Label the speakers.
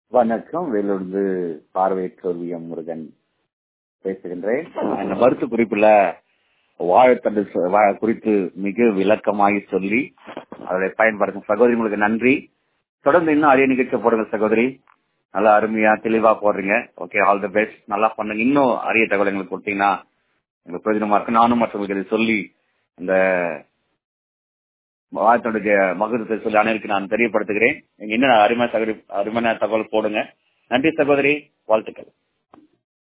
Speaker 1: வணக்கம் வேலூர்ந்து பார்வையற்றோர் V M Murugan பேசுகின்றேன் இந்த மருத்து குறிப்புல வாழைத்தண்டு ச- வா- குறித்து மிக விளக்கமாகி சொல்லி அதை பயன்படுத்தும் சகோதரிகளுக்கு நன்றி தொடர்ந்து இன்னும் அரிய நிகழ்ச்சி போடுங்க சகோதரி நல்லா அருமையா தெளிவா போடுறீங்க ஓகே ஆல் தி பெஸ்ட் நல்லா பண்ணுங்க இன்னும் அரிய தகவல் எங்களுக்கு கொடுத்தீங்கன்னா எங்களுக்கு பிரயோஜனமா இருக்கு நானும் மற்றவங்களுக்கு இதை சொல்லி இந்த வாழ்த்துடைய மகத்துவத்தை சொல்லி அனைவருக்கு நான் தெரியப்படுத்துகிறேன் நீங்க என்ன அருமை சகோதரி அருமையான தகவல் போடுங்க நன்றி சகோதரி வாழ்த்துக்கள்